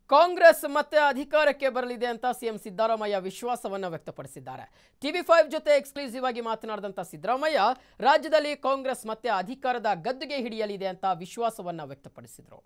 ಕಾಂಗ್ರೆಸ್ ಮತ್ತೆ ಅಧಿಕಾರಕ್ಕೆ ಬರಲಿದೆ ಅಂತ ಸಿಎಂ ಸಿದ್ದರಾಮಯ್ಯ ವಿಶ್ವಾಸವನ್ನ ವ್ಯಕ್ತಪಡಿಸಿದ್ದಾರೆ ಟಿವಿ ಫೈವ್ ಜೊತೆ ಎಕ್ಸ್ಕ್ಲೂಸಿವ್ ಆಗಿ ಮಾತನಾಡಿದಂಥ ಸಿದ್ದರಾಮಯ್ಯ ರಾಜ್ಯದಲ್ಲಿ ಕಾಂಗ್ರೆಸ್ ಮತ್ತೆ ಅಧಿಕಾರದ ಗದ್ದುಗೆ ಹಿಡಿಯಲಿದೆ ಅಂತ ವಿಶ್ವಾಸವನ್ನ ವ್ಯಕ್ತಪಡಿಸಿದರು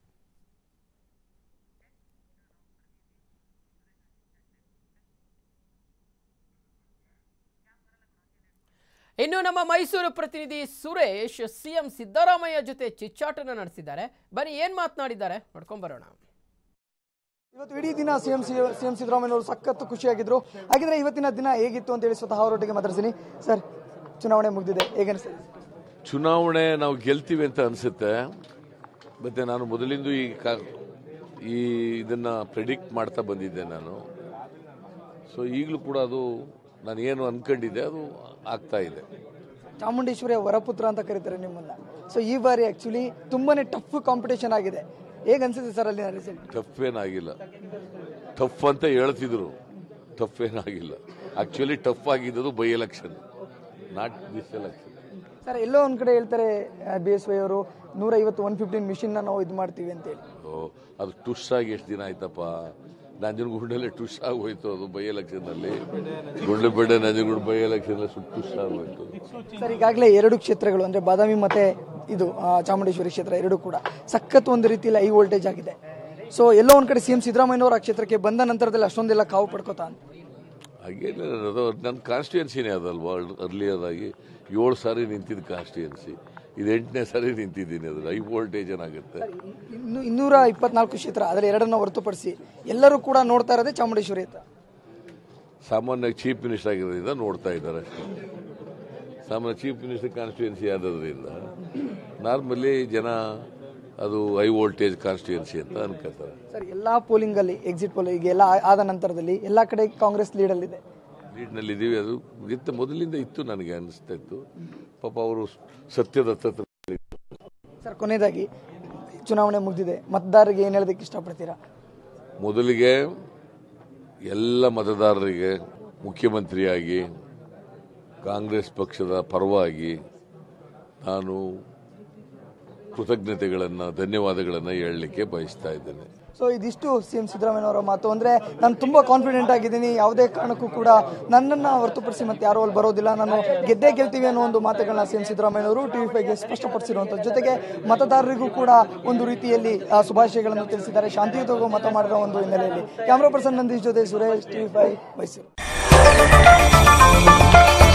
ಇನ್ನು ನಮ್ಮ ಮೈಸೂರು ಪ್ರತಿನಿಧಿ ಸುರೇಶ್ ಸಿಎಂ ಸಿದ್ದರಾಮಯ್ಯ ಜೊತೆ ಚಿಚ್ಚಾಟನ ನಡೆಸಿದ್ದಾರೆ ಬನ್ನಿ ಏನ್ ಮಾತನಾಡಿದ್ದಾರೆ ನೋಡ್ಕೊಂಡ್ ಬರೋಣ ಇವತ್ತು ಇಡೀ ದಿನ ಸಿಎಂ ಸಿಎಂ ಸಿದ್ದರಾಮಯ್ಯನವರು ಸಖತ್ತು ಖುಷಿಯಾಗಿದ್ರು ಹಾಗಿದ್ರೆ ಇವತ್ತಿನ ದಿನ ಹೇಗಿತ್ತು ಅಂತ ಹೇಳಿ ಸ್ವತಃ ಅವರೊಟ್ಟಿಗೆ ಮಾತಾಡ್ತೀನಿ ಸರ್ ಚುನಾವಣೆ ಮುಗಿದಿದೆ ಹೇಗನ್ನಿಸ್ತದೆ ಚುನಾವಣೆ ನಾವು ಗೆಲ್ತೀವಿ ಅಂತ ಅನಿಸುತ್ತೆ ಮತ್ತೆ ನಾನು ಮೊದಲಿಂದ ಈ ಕಾ ಈ ಇದನ್ನ ಪ್ರೆಡಿಕ್ಟ್ ಮಾಡ್ತಾ ಬಂದಿದ್ದೆ ನಾನು ಸೊ ಈಗಲೂ ಕೂಡ ಅದು ನಾನು ಏನು ಅನ್ಕೊಂಡಿದ್ದೆ ಅದು ಆಗ್ತಾ ಇದೆ ಚಾಮುಂಡೇಶ್ವರಿಯ ವರಪುತ್ರ ಅಂತ ಕರೀತಾರೆ ನಿಮ್ಮನ್ನ ಸೊ ಈ ಬಾರಿ ಆಕ್ಚುಲಿ ತುಂಬಾನೇ ಟಫ್ ಕಾಂಪಿಟೇಷನ್ ಆಗಿದೆ ಹೇಗ್ ಅನ್ಸುತ್ತೆ ಸರ್ ಅಲ್ಲಿನ ರಿಸಲ್ಟ್ ಟಫ್ ಏನಾಗಿಲ್ಲ ಟಫ್ ಅಂತ ಹೇಳ್ತಿದ್ರು ಟಫ್ ಏನಾಗಿಲ್ಲ ಆಕ್ಚುಲಿ ಟಫ್ ಆಗಿದ್ದು by election not this election sir ಎಲ್ಲೋ ಒಂದ್ ಕಡೆ ಹೇಳ್ತಾರೆ ಬಿ ಎಸ್ ವೈ ಅವರು ನೂರ ಐವತ್ತು ಒನ್ ಫಿಫ್ಟೀನ್ ಮಿಷಿನ್ ನಾವು ಇದು ಮಾಡ್ತೀವಿ ಅಂತ ಹೇಳಿ ಓ, ಅದು ಟುಷ್ ಆಗಿ ಎಷ್ಟು ದಿನ ಆಯ್ತಪ್ಪ ನಂಜನಗೂಡಲ್ಲೇ ಟುಷ್ ಆಗೋಯ್ತು ಅದು ಬೈ ಎಲೆಕ್ಷನ್ ಅಲ್ಲಿ ಗುಂಡ್ಲುಪೇಟೆ ನಂಜನಗೂಡು ಬೈ ಎಲೆಕ್ಷನ್ ಸುಟ್ಟು ಟುಷ್ ಆಗೋಯ್ತು ಸರ್ ಈಗಾಗಲೇ ಎರಡು ಕ್ಷೇತ್ರಗಳು ಅಂದ್ರೆ ಬಾದಾಮಿ ಮತ್ತೆ ಇದು ಆ, ಚಾಮುಂಡೇಶ್ವರಿ ಕ್ಷೇತ್ರ ಎರಡು ಕೂಡ ಸಖತ್ ಒಂದು ರೀತಿಯಲ್ಲಿ ಹೈ ವೋಲ್ಟೇಜ್ ಆಗಿದೆ ಸೊ ಎಲ್ಲೋ ಒಂದ್ ಕಡೆ ಸಿಎಂ ಸಿದ್ದರಾಮಯ್ಯನವರು ಆ ಕ್ಷೇತ್ರಕ್ಕೆ ಬಂದ ನಂತರದಲ್ಲಿ ಅಷ್ಟೊಂದೆಲ್ಲ ಕಾವು ಪಡ್ಕೋತಾ ಅಂತ ಹಾಗೇನಿಲ್ಲ ಅದು ನನ್ನ ಕಾನ್ಸ್ಟಿಟ್ಯೂನ್ಸಿನೇ ಅದಲ್ವಾ ಅರ್ಲಿಯರ್ ಆಗಿ ಏಳು ಸಾರಿ ನಿಂತಿದ್ದು ಕಾನ್ಸ್ಟಿಟ್ಯೂನ್ಸಿ ಇದು ಎಂಟನೇ ಸಾರಿ ನಿಂತಿದ್ದೀನಿ ಅದು ಹೈ ವೋಲ್ಟೇಜ್ ಏನಾಗುತ್ತೆ ಇನ್ನು ಇನ್ನೂರ ಇಪ್ಪತ್ನಾಲ್ಕು ಕ್ಷೇತ್ರ ಅದರಲ್ಲಿ ಎರಡನ್ನ ಹೊರತುಪಡಿಸಿ ಎಲ್ಲರೂ ಕೂಡ ನೋಡ್ತಾ ಇರೋದೇ ಚಾಮುಂಡೇಶ್ವರಿ ಅಂತ ಸಾಮಾನ್ಯ ಚೀಫ್ ಮಿನಿಸ್ಟರ್ ಆಗಿರೋದ್ರಿಂದ ನೋಡ್ತಾ ಇದ್ದಾರೆ ಅಷ್ಟೇ ಸಾಮಾನ್ಯ ಚೀಫ್ ಮಿನಿಸ್ಟರ್ ಕಾನ್ಸ್ಟಿಟ್ಯೂನ್ಸಿ ಆದದ್ರಿಂದ ನಾರ್ಮಲಿ ಜನ ಅದು ಹೈ ವೋಲ್ಟೇಜ್ ಕಾನ್ಸ್ಟಿಟ್ಯೂನ್ಸಿ ಅಂತ ಅನ್ಕೋತಾರೆ ಸರ್ ಎಲ್ಲಾ ಪೋಲಿಂಗ್ ಅಲ್ಲಿ ಎಕ್ಸಿಟ್ ಪೋಲ್ ಈಗ ಎಲ್ಲ ಆದ ನಂತರದಲ್ಲಿ ಎಲ್ಲಾ ಕಡೆ ಕಾಂಗ್ರೆಸ್ ಲೀಡ್ ಅಲ್ಲಿ ಇದೆ ಲೀಡ್ನಲ್ಲಿ ಇದೀವಿ ಅದು ಇತ್ತು ಮೊದಲಿಂದ ಇತ್ತು ನನಗೆ ಅನಿಸ್ತಾ ಇತ್ತು ಪಾಪ ಅವರು ಸತ್ಯದ ಹತ್ರ ಸರ್ ಕೊನೆಯದಾಗಿ ಚುನಾವಣೆ ಮುಗಿದಿದೆ ಮತದಾರರಿಗೆ ಏನ್ ಹೇಳೋದಕ್ಕೆ ಇಷ್ಟಪಡ್ತೀರಾ ಮೊದಲಿಗೆ ಎಲ್ಲ ಮತದಾರರಿಗೆ ಮುಖ್ಯಮಂತ್ರಿಯಾಗಿ ಕಾಂಗ್ರೆಸ್ ಪಕ್ಷದ ಪರವಾಗಿ ನಾನು ಕೃತಜ್ಞತೆಗಳನ್ನು ಧನ್ಯವಾದಗಳನ್ನು ಹೇಳಲಿಕ್ಕೆ ಬಯಸ್ತಾ ಇದ್ದೇನೆ ಸೊ ಇದಿಷ್ಟು ಸಿಎಂ ಸಿದ್ದರಾಮಯ್ಯನವರ ಮಾತು ಅಂದ್ರೆ ನಾನು ತುಂಬಾ ಕಾನ್ಫಿಡೆಂಟ್ ಆಗಿದ್ದೀನಿ ಯಾವುದೇ ಕಾರಣಕ್ಕೂ ಕೂಡ ನನ್ನನ್ನ ಹೊರತುಪಡಿಸಿ ಮತ್ತೆ ಯಾರೋ ಅಲ್ಲಿ ಬರೋದಿಲ್ಲ ನಾನು ಗೆದ್ದೇ ಗೆಲ್ತೀವಿ ಅನ್ನೋ ಒಂದು ಮಾತುಗಳನ್ನ ಸಿಎಂ ಸಿದ್ದರಾಮಯ್ಯನವರು ಟಿವಿ ಫೈವ್ಗೆ ಸ್ಪಷ್ಟಪಡಿಸಿರುವಂಥದ್ದು ಜೊತೆಗೆ ಮತದಾರರಿಗೂ ಕೂಡ ಒಂದು ರೀತಿಯಲ್ಲಿ ಆ, ಶುಭಾಶಯಗಳನ್ನು ತಿಳಿಸಿದ್ದಾರೆ ಶಾಂತಿಯುತವಾಗಿ ಮತ ಮಾಡಿರೋ ಒಂದು ಹಿನ್ನೆಲೆಯಲ್ಲಿ ಕ್ಯಾಮ್ರಾ ಪರ್ಸನ್ ನಂದೀಶ್ ಜೊತೆ ಸುರೇಶ್ ಟಿವಿ ಫೈವ್ ಮೈಸೂರು